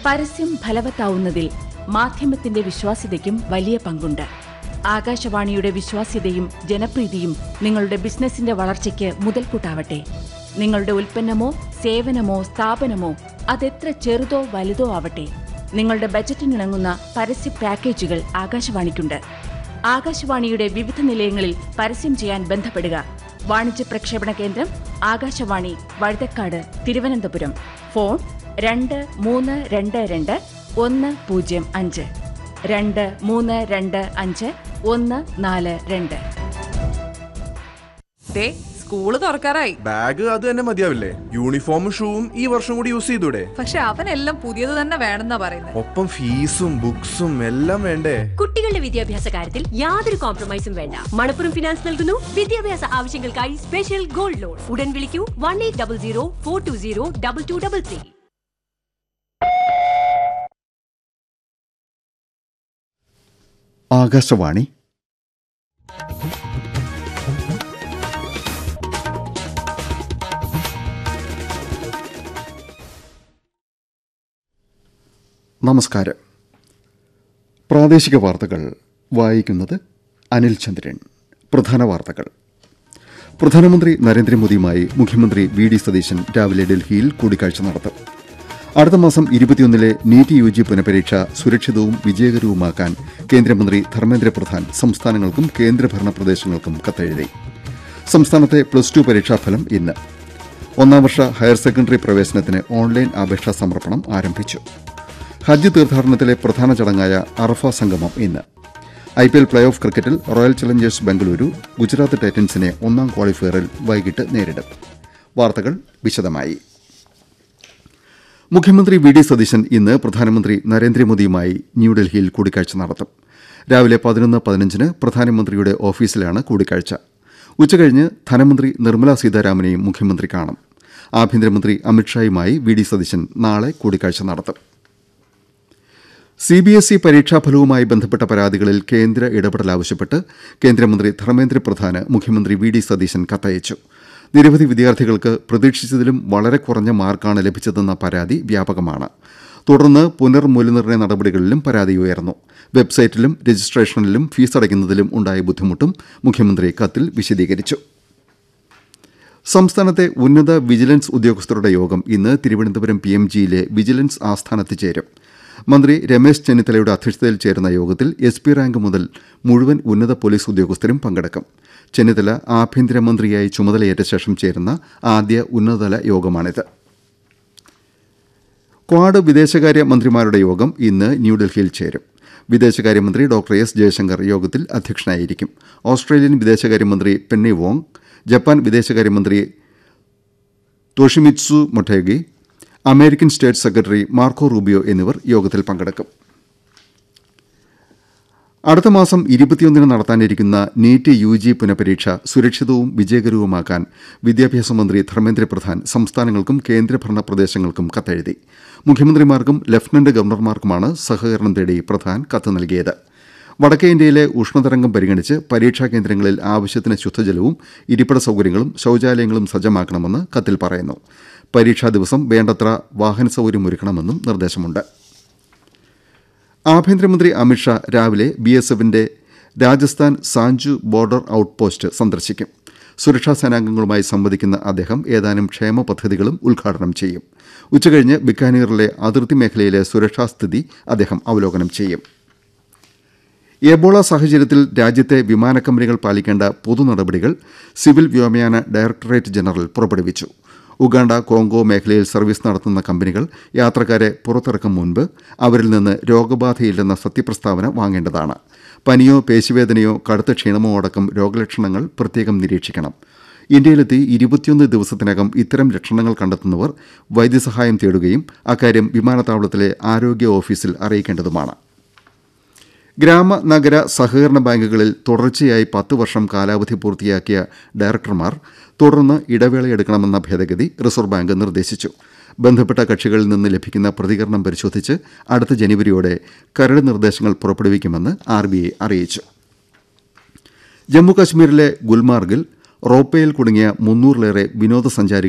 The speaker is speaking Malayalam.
പരസ്യം ഫലവത്താവുന്നതിൽ മാധ്യമത്തിന്റെ വിശ്വാസ്യതയ്ക്കും വലിയ പങ്കുണ്ട് ആകാശവാണിയുടെ വിശ്വാസ്യതയും ജനപ്രീതിയും നിങ്ങളുടെ ബിസിനസിന്റെ വളർച്ചയ്ക്ക് മുതൽക്കൂട്ടാവട്ടെ നിങ്ങളുടെ ഉൽപ്പന്നമോ സേവനമോ സ്ഥാപനമോ അതെത്ര ചെറുതോ വലുതോ ആവട്ടെ നിങ്ങളുടെ ബജറ്റിനിണങ്ങുന്ന പരസ്യ പാക്കേജുകൾ ആകാശവാണിക്കുണ്ട് ആകാശവാണിയുടെ വിവിധ നിലയങ്ങളിൽ പരസ്യം ചെയ്യാൻ ബന്ധപ്പെടുക വാണിജ്യ പ്രക്ഷേപണ കേന്ദ്രം ആകാശവാണി വഴുതക്കാട് തിരുവനന്തപുരം ഫോൺ രണ്ട് മൂന്ന് രണ്ട് രണ്ട് ഒന്ന് പൂജ്യം അഞ്ച് രണ്ട് മൂന്ന് രണ്ട് അഞ്ച് ഒന്ന് നാല് രണ്ട് ദേ സ്കൂള് തുറക്കാറായി ബാഗ് അത് തന്നെ മതിയാവില്ലേ യൂണിഫോമും ഷൂവും ഈ വർഷം കൂടി യൂസ് ചെയ്തൂടെ പക്ഷെ അവനെല്ലാം പുതിയത് തന്നെ വേണമെന്നാ പറയുന്നത് ഒപ്പം ഫീസും ബുക്സും എല്ലാം വേണ്ടേ കുട്ടികളുടെ വിദ്യാഭ്യാസ കാര്യത്തിൽ യാതൊരു കോംപ്രമൈസും വേണ്ട മണപ്പുറം ഫിനാൻസ് നൽകുന്നു വിദ്യാഭ്യാസ ആവശ്യങ്ങൾക്കായി സ്പെഷ്യൽ ഗോൾഡ് ലോൺ ഉടൻ വിളിക്കൂ one eight double zero four two zero double two double three Akashvani നമസ്കാരം പ്രാദേശിക വാർത്തകൾ വായിക്കുന്നത് അനിൽ ചന്ദ്രൻ പ്രധാന വാർത്തകൾ പ്രധാനമന്ത്രി നരേന്ദ്രമോദിയുമായി മുഖ്യമന്ത്രി വി ഡി സതീശൻ രാവിലെ ഡൽഹിയിൽ കൂടിക്കാഴ്ച നടത്തും അടുത്ത മാസം ഇരുപത്തിയൊന്നിലെ നീറ്റ് യു ജി പുനഃപരീക്ഷ സുരക്ഷിതവും വിജയകരവുമാക്കാൻ കേന്ദ്രമന്ത്രി ധർമ്മേന്ദ്ര പ്രധാൻ സംസ്ഥാനങ്ങൾക്കും കേന്ദ്രഭരണ പ്രദേശങ്ങൾക്കും കത്തെഴുതി സംസ്ഥാനത്തെ പ്ലസ് ടു പരീക്ഷാഫലം ഇന്ന് ഒന്നാം വർഷ ഹയർ സെക്കൻഡറി പ്രവേശനത്തിന് ഓൺലൈൻ അപേക്ഷാ സമർപ്പണം ആരംഭിച്ചു ഹജ്ജ് തീർത്ഥാടനത്തിലെ പ്രധാന ചടങ്ങായ അറഫ സംഗമം ഇന്ന് I P L play off ക്രിക്കറ്റിൽ റോയൽ ചലഞ്ചേഴ്സ് ബംഗളൂരു ഗുജറാത്ത് ടൈറ്റൻസിനെ ഒന്നാം ക്വാളിഫയറിൽ വൈകിട്ട് നേരിടും വാർത്തകൾ വിശദമായി മുഖ്യമന്ത്രി വി ഡി സതീശൻ ഇന്ന് പ്രധാനമന്ത്രി നരേന്ദ്രമോദിയുമായി ന്യൂഡൽഹിയിൽ കൂടിക്കാഴ്ച നടത്തും രാവിലെ പതിനൊന്ന് പതിനഞ്ചിന് പ്രധാനമന്ത്രിയുടെ ഓഫീസിലാണ് കൂടിക്കാഴ്ച ഉച്ചകഴിഞ്ഞ് ധനമന്ത്രി നിർമ്മല സീതാരാമനെയും മുഖ്യമന്ത്രി കാണും ആഭ്യന്തരമന്ത്രി അമിത്ഷായുമായി വി ഡി സതീശൻ നാളെ കൂടിക്കാഴ്ച നടത്തും സി ബി എസ് ഇ പരീക്ഷാഫലവുമായി ബന്ധപ്പെട്ട പരാതികളിൽ കേന്ദ്ര ഇടപെടൽ ആവശ്യപ്പെട്ട് കേന്ദ്രമന്ത്രി ധർമ്മേന്ദ്ര പ്രധാന് മുഖ്യമന്ത്രി വി ഡി സതീശൻ കത്തയച്ചു നിരവധി വിദ്യാർത്ഥികൾക്ക് പ്രതീക്ഷിച്ചതിലും വളരെ കുറഞ്ഞ മാർക്കാണ് ലഭിച്ചതെന്ന പരാതി വ്യാപകമാണ് തുടർന്ന് പുനർമൂല്യനിർണ്ണയ നടപടികളിലും പരാതി ഉയർന്നു വെബ്സൈറ്റിലും രജിസ്ട്രേഷനിലും ഫീസ് അടയ്ക്കുന്നതിലും ഉണ്ടായ ബുദ്ധിമുട്ടും മുഖ്യമന്ത്രി കത്തിൽ വിശദീകരിച്ചു സംസ്ഥാനത്തെ ഉന്നത വിജിലൻസ് ഉദ്യോഗസ്ഥരുടെ യോഗം ഇന്ന് തിരുവനന്തപുരം പി എം ജിയിലെ വിജിലൻസ് ആസ്ഥാനത്ത് ചേരും മന്ത്രി രമേശ് ചെന്നിത്തലയുടെ അധ്യക്ഷതയിൽ ചേരുന്ന യോഗത്തിൽ എസ് പി റാങ്ക് മുതൽ മുഴുവൻ ഉന്നത പോലീസ് ഉദ്യോഗസ്ഥരും പങ്കെടുക്കും ചെന്നിത്തല ആഭ്യന്തരമന്ത്രിയായി ചുമതലയേറ്റ ശേഷം ചേരുന്ന ആദ്യ ഉന്നതതല യോഗമാണിത് ക്വാഡ് വിദേശകാര്യ മന്ത്രിമാരുടെ യോഗം ഇന്ന് ന്യൂഡൽഹിയിൽ ചേരും വിദേശകാര്യമന്ത്രി ഡോക്ടർ എസ് ജയശങ്കർ യോഗത്തിൽ അധ്യക്ഷനായിരിക്കും ഓസ്ട്രേലിയൻ വിദേശകാര്യമന്ത്രി പെന്നി വോങ് ജപ്പാൻ വിദേശകാര്യമന്ത്രി Toshimitsu Motegi American state secretary Marco Rubio എന്നിവർ യോഗത്തിൽ പങ്കെടുക്കും അടുത്ത മാസം ഇരുപത്തിയൊന്നിന് നടത്താനിരിക്കുന്ന നീറ്റ് യു ജി പുനഃപരീക്ഷ സുരക്ഷിതവും വിജയകരവുമാക്കാൻ വിദ്യാഭ്യാസ മന്ത്രി ധർമ്മേന്ദ്ര പ്രധാൻ സംസ്ഥാനങ്ങൾക്കും കേന്ദ്രഭരണ പ്രദേശങ്ങൾക്കും കത്തെഴുതി മുഖ്യമന്ത്രിമാർക്കും ലഫ്റ്റനന്റ് ഗവർണർമാർക്കുമാണ് സഹകരണം തേടി പ്രധാൻ കത്ത് നൽകിയത് വടക്കേ ഇന്ത്യയിലെ ഉഷ്ണതരംഗം പരിഗണിച്ച് പരീക്ഷാ കേന്ദ്രങ്ങളിൽ ആവശ്യത്തിന് ശുദ്ധജലവും ഇരിപ്പിട സൌകര്യങ്ങളും ശൌചാലയങ്ങളും സജ്ജമാക്കണമെന്ന് കത്തിൽ പറയുന്നു പരീക്ഷാ ദിവസം വേണ്ടത്ര വാഹന സൌകര്യം ഒരുക്കണമെന്നും നിർദ്ദേശമുണ്ട് ആഭ്യന്തരമന്ത്രി അമിത്ഷാ രാവിലെ ബി എസ് എഫിന്റെ Rajasthan Sanchu border out post സന്ദർശിക്കും സുരക്ഷാ സേനാംഗങ്ങളുമായി സംവദിക്കുന്ന അദ്ദേഹം ഏതാനും ക്ഷേമ പദ്ധതികളും ഉദ്ഘാടനം ചെയ്യും ഉച്ചകഴിഞ്ഞ് ബിക്കാനീറിലെ അതിർത്തി മേഖലയിലെ സുരക്ഷാ സ്ഥിതി അദ്ദേഹം അവലോകനം ചെയ്യും എബോള സാഹചര്യത്തിൽ രാജ്യത്തെ വിമാന കമ്പനികൾ പാലിക്കേണ്ട പൊതു നടപടികൾ സിവിൽ വ്യോമയാന ഡയറക്ടറേറ്റ് ജനറൽ പുറപ്പെടുവിച്ചു ഉഗാണ്ട കോങ്കോ മേഖലയിൽ സർവീസ് നടത്തുന്ന കമ്പനികൾ യാത്രക്കാരെ പുറത്തിറക്കും മുൻപ് അവരിൽ നിന്ന് രോഗബാധയില്ലെന്ന സത്യപ്രസ്താവന വാങ്ങേണ്ടതാണ് പനിയോ പേശിവേദനയോ കടുത്ത ക്ഷീണമോ അടക്കം രോഗലക്ഷണങ്ങൾ പ്രത്യേകം നിരീക്ഷിക്കണം ഇന്ത്യയിലെത്തി ഇരുപത്തിയൊന്ന് ദിവസത്തിനകം ഇത്തരം ലക്ഷണങ്ങൾ കണ്ടെത്തുന്നവർ വൈദ്യസഹായം തേടുകയും അക്കാര്യം വിമാനത്താവളത്തിലെ ആരോഗ്യ ഓഫീസിൽ അറിയിക്കേണ്ടതുമാണ് ഗ്രാമ നഗര സഹകരണ ബാങ്കുകളിൽ തുടർച്ചയായി പത്ത് വർഷം കാലാവധി പൂർത്തിയാക്കിയ ഡയറക്ടർമാർ തുടർന്ന് ഇടവേളയെടുക്കണമെന്ന ഭേദഗതി റിസർവ് ബാങ്ക് നിർദ്ദേശിച്ചു ബന്ധപ്പെട്ട കക്ഷികളിൽ നിന്ന് ലഭിക്കുന്ന പ്രതികരണം പരിശോധിച്ച് അടുത്ത ജനുവരിയോടെ കരട് നിർദ്ദേശങ്ങൾ പുറപ്പെടുവിക്കുമെന്ന് ആർ ബി ഐ അറിയിച്ചു ജമ്മുകശ്മീരിലെ ഗുൽമാർഗിൽ റോപ്പയിൽ കുടുങ്ങിയ മുന്നൂറിലേറെ വിനോദസഞ്ചാരികൾ